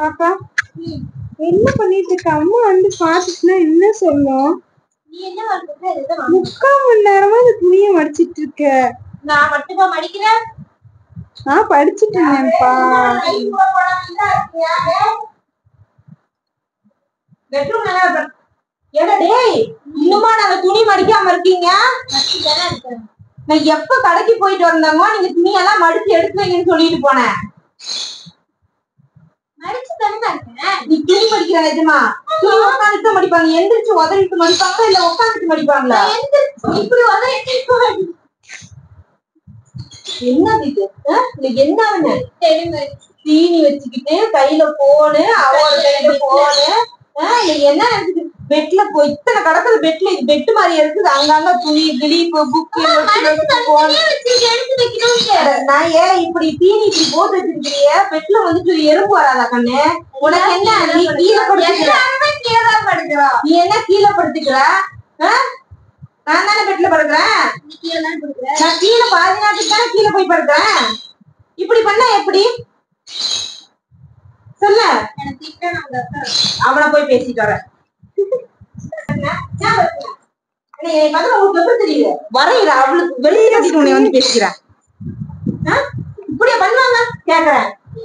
பாப்பா என்ன பண்ணிட்டு இருக்க அம்மா வந்து பாத்துச்சுன்னா என்ன சொல்லும் நீ என்ன பண்ற முக்கால் மணி நேரமா இந்த துணியை மடிச்சிட்டு இருக்க நான் மட்டுமா மடிக்கிறேன் நான் படிச்சிட்டு இருந்தேன்ப்பா பெட்ரூம்ல ஏடா டேய் இன்னுமா நாங்க துணி மடிக்காம இருக்கீங்க நான் எப்ப கடைக்கு போயிட்டு வந்தாங்க நீங்க துணி எல்லாம் மடிச்சு எடுத்து வைங்கன்னு சொல்லிட்டு போனேன் மடிச்சு தானே இருக்கேன் நீ துணி மடிக்கிற நிஜமா துணி உட்காந்துட்டு மடிப்பாங்க எந்திரிச்சு உதறிட்டு மடிப்பாங்களா இல்ல உட்காந்துட்டு மடிப்பாங்களா இப்படி உதறிட்டு என்னது இது ஆ? இது என்ன தீனி வச்சுக்கிட்டு கையில போனு அவளோட கையில போனு ஆ, இது என்ன நினைச்சுட்டு பெட்ல போய் இத்தனை கடக்குது பெட்ல இது பெட் மாதிரி இருக்குது அங்கங்க துணி கிளி புக்கு நான் ஏன் இப்படி தீனி இப்படி போட்டு வச்சிருக்கிறிய பெட்ல வந்துட்டு எறும்பு வராதா கண்ணு உனக்கு என்ன நீ கீழே படுத்துக்கிற நீ என்ன கீழே படுத்துக்கிற ஆ? நான் தானே பெட்ல படுக்கிறேன் நான் கீழே பாதி நாட்டுக்கு தானே கீழே போய் படுக்கிறேன் இப்படி பண்ணா எப்படி சொல்லு அவனை போய் பேசிட்டு வரேன் உங்களுக்கு தெரியுது வரையிற அவளுக்கு வெளியே கட்டிட்டு உன்னை வந்து பேசிக்கிறேன் ஆ? இப்படியா பண்ணுவாங்க கேக்குறேன்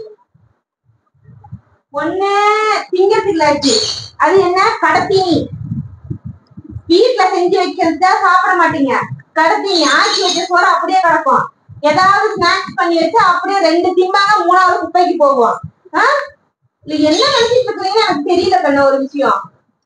ஒண்ணு திங்கத்தில்லாச்சு அது என்ன கடத்தீனி வீட்ல செஞ்சு வைக்கிறத சாப்பிட மாட்டீங்க கடத்தீனி ஆக்கி வச்ச சோறு அப்படியே கிடக்கும் ஏதாவது ஸ்நாக்ஸ் பண்ணி வச்சு அப்படியே ரெண்டு திம்பாங்க மூணாவது குப்பைக்கு போவோம் ஆ? இல்ல என்ன நினைச்சிட்டு இருக்கீங்க எனக்கு தெரியல கண்ணு ஒரு விஷயம்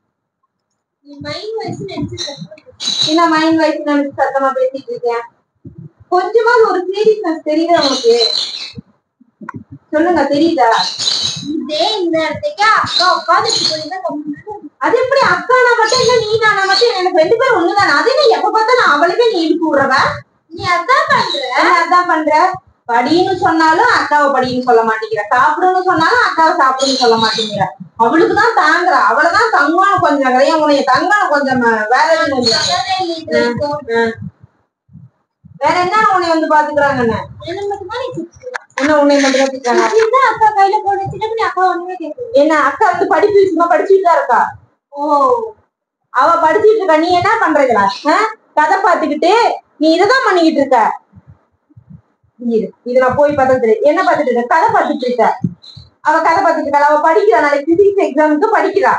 என்ன மைண்ட் வைஸ் நினைச்சு சத்தமா பேசிட்டு இருக்கேன் கொஞ்சமாவது ஒரு சீரியஸ்னஸ் தெரியுதா உங்களுக்கு சொல்லுங்க தெரியுதா இதே இந்த இடத்துக்கு அக்கா உட்காந்துட்டு போயிருந்தா அது எப்படி அக்கா நான் மட்டும் இல்ல நீ நான் மட்டும் எனக்கு ரெண்டு பேரும் ஒண்ணுதானே அது நீ எப்ப பார்த்தா நான் அவளுமே நீ இழுப்பு விடுறவ நீ அதான் பண்ற என்ன அதான் பண்ற படின்னு சொன்னாலும் அக்காவை படின்னு சொல்ல மாட்டேங்கிற சாப்பிடுன்னு சொன்னாலும் அக்காவை சாப்பிடுன்னு சொல்ல மாட்டேங்கிற அவளுக்கு தான் தாங்குற அவளதான் தங்கான கொஞ்சம் கிடையாது உனைய தங்கான கொஞ்சம் ம- வேற எதுவும் கொஞ்சம் சொல்லவே இல்லை இது வரைக்கும். வேற என்ன உன்னை வந்து பாத்துக்கிறாங்கன்னு என்ன மட்டும்தான் நீ சிரிச்சுக்கிற. என்ன உன்னை மட்டும் பாத்துக்கிறாங்க இதுதான் அக்கா கையில போன வச்சுட்டு நீ அக்கா ஒண்ணுமே கேட்கல என்ன அக்கா வந்து படிப்பு விஷயமா படிச்சுட்டு தான் இருக்கா ஓ அவ படிச்சிட்டு இருக்கா நீ என்ன பண்றீங்களா கதை பாத்துக்கிட்டு நீ இததான் பண்ணிக்கிட்டு இருக்க இரு, இது நான் போய் பார்த்தது தெரியும். என்ன பார்த்துட்டு இருக்க கதை பார்த்துட்டு இருக்க அவ கதை பார்த்துட்டு இருக்கா அவ படிக்கிறா நாளைக்கு பிசிக்ஸ் எக்ஸாமுக்கு படிக்கிறா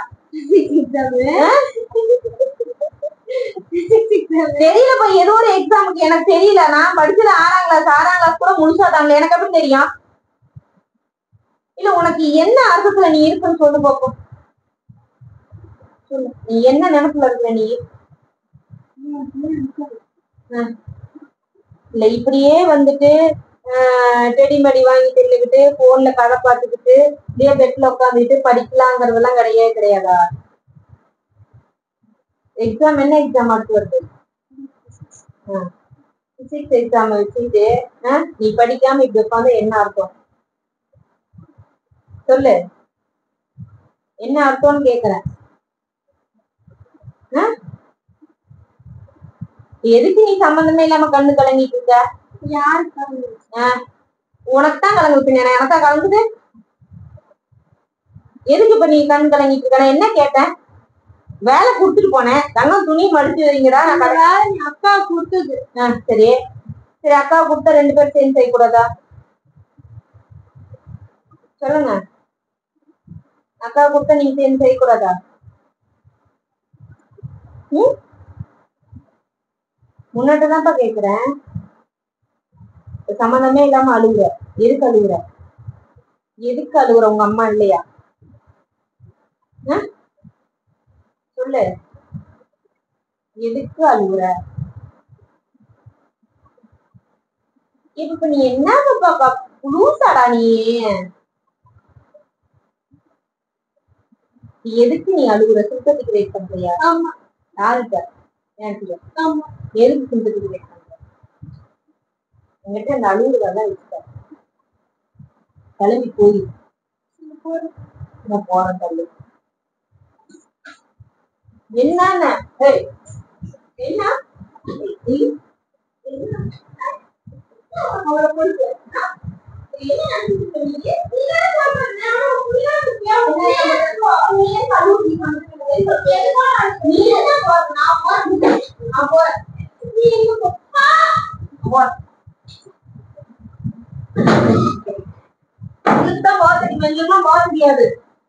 தெரியல போய் ஏதோ ஒரு எக்ஸாமுக்கு எனக்கு தெரியல நான் படிச்சது ஆறாம் கிளாஸ் ஆறாம் கிளாஸ் கூட முழுசா தாங்க எனக்கு எப்படி தெரியும் இல்ல உனக்கு என்ன அர்த்தத்துல நீ இருக்குன்னு சொல்லு பாப்போம் சொல்லு நீ என்ன நினைப்புல இருக்க நீ ஆ. இல்ல இப்படியே வந்துட்டு டெடிமடி வாங்கி தின்னுக்கிட்டு போன்ல கதை பார்த்துக்கிட்டு இப்படியே பெட்ல உட்காந்துட்டு படிக்கலாங்கிறதெல்லாம் கிடையவே கிடையாதா எக்ஸாம் என்ன எக்ஸாம் அடுத்து வருது பிசிக்ஸ் எக்ஸாம் வச்சுட்டு ஆ, நீ படிக்காம இப்படி உட்காந்து என்ன அர்த்தம் சொல்லு என்ன அர்த்தம்னு கேக்குறேன் ஆ? எதுக்கு நீ சம்பந்தமே இல்லாம கண்ணு கலங்கிட்டு இருக்க யாருக்கு உனக்கு தான் கலங்கு பின்ன எனக்கா கலங்குது எதுக்கு இப்ப நீ கண் கலங்கிட்டு இருக்க நான் என்ன கேட்டேன் வேலை கொடுத்துட்டு போனேன் தங்கம் துணி மடிச்சு வைங்கடா நான் கடை- வேலை நீ அக்கா கொடுத்தது ஆ, சரி சரி அக்காவை கொடுத்தா ரெண்டு பேரும் சேர்ந்து செய்யக்கூடாதா சொல்லுங்க அக்காவை கொடுத்தா நீங்க சேர்ந்து செய்யக்கூடாதா ம் முன்னாடி தான்ப்பா கேக்குறேன் இப்ப சம்மந்தமே இல்லாம அழுகுற எதுக்கு அழுகுற எதுக்கு அழுகுற உங்க அம்மா இல்லையா ஆ? சொல்லு எதுக்கு அழுகுற இப்ப இப்ப நீ என்ன பாப்பா லூசாடா நீ நீ எதுக்கு நீ அழுகுற சிம்பத்தி கிரியேட் பண்றியா ஆமா யாருக்க எனக்கு ஆமா எதுக்கு சிம்பத்தி கிரியேட் பண்ற என்கிட்ட அந்த அழுகுறதெல்லாம் வச்சுக்க கிளம்பி போய் நான் போறேன் தள்ளு என்னன்னு ஏய், என்ன ஏய், என்ன? அவளை பொறுத்து. என்ன நினைச்சிட்டு இருக்க நீ? நீ தானே சொல்ற, நான் உன் புள்ளையா இருக்கியா? இதுக்கெல்லாம் போக முடியாது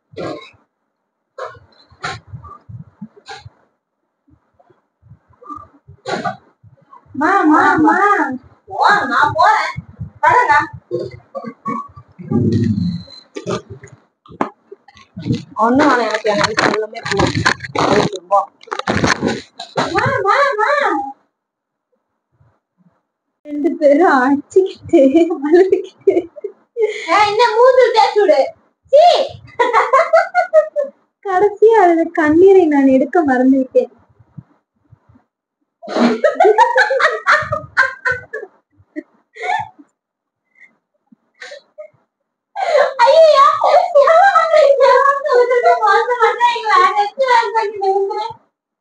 மா மா மா போ நான் போறேன் கடங்க ஒண்ணும் வேணாம் எனக்கு எனக்கு எல்லாமே போதும் போ. மா மா மா ரெண்டு பேரும் அடிச்சுக்கிட்டு அழுதுகிட்டு ஏய், இந்த மூஞ்சில தேய்ச்சு விடு சீ கடைசியா அதுல கண்ணீரை நான் எடுக்க மறந்து விட்டேன் ஐயோ மாசம் மாட்டேன் வேற எதுவும் பண்ணி நினைக்கிறேன்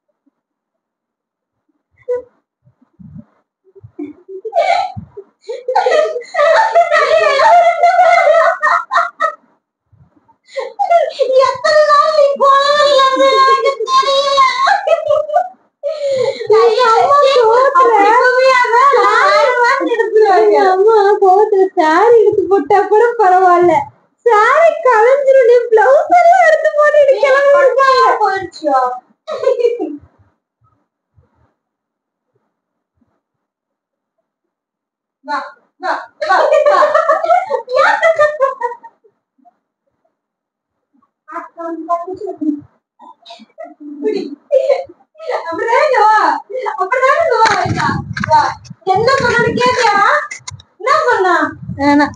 எத்தனை நாள் நீ போனது எனக்கு தெரியல ஐயோ, கோவத்துல- அப்படி அதான் ஆறு மாசம் எடுத்துருவாங்க எங்க அம்மா கோவத்துல சாரி எடுத்து போட்டா கூட பரவாயில்ல சாரி கலைஞ்சிரும் நீ பிளவுஸ் எல்லாம் எடுத்து போட்டு கிளம்பி போயிடுச்சோ வா வா வா என்ன பண்ணு கேட்டியா என்ன பண்ணா வேணாம்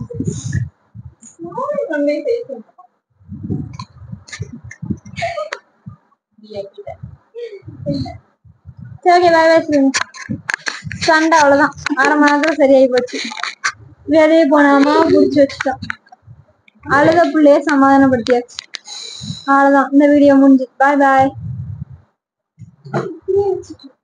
சரி ஓகே பாய் பாய் சொல்லுங்க சண்டை அவ்வளவுதான் அரை மணி நேரத்துல சரியாயி போச்சு வெளியே போனாமா புடிச்சு வச்சுட்டோம் அழுத புள்ளைய சமாதானப்படுத்தியாச்சு அவ்வளவுதான் இந்த வீடியோ முடிஞ்சு பாய் பாய்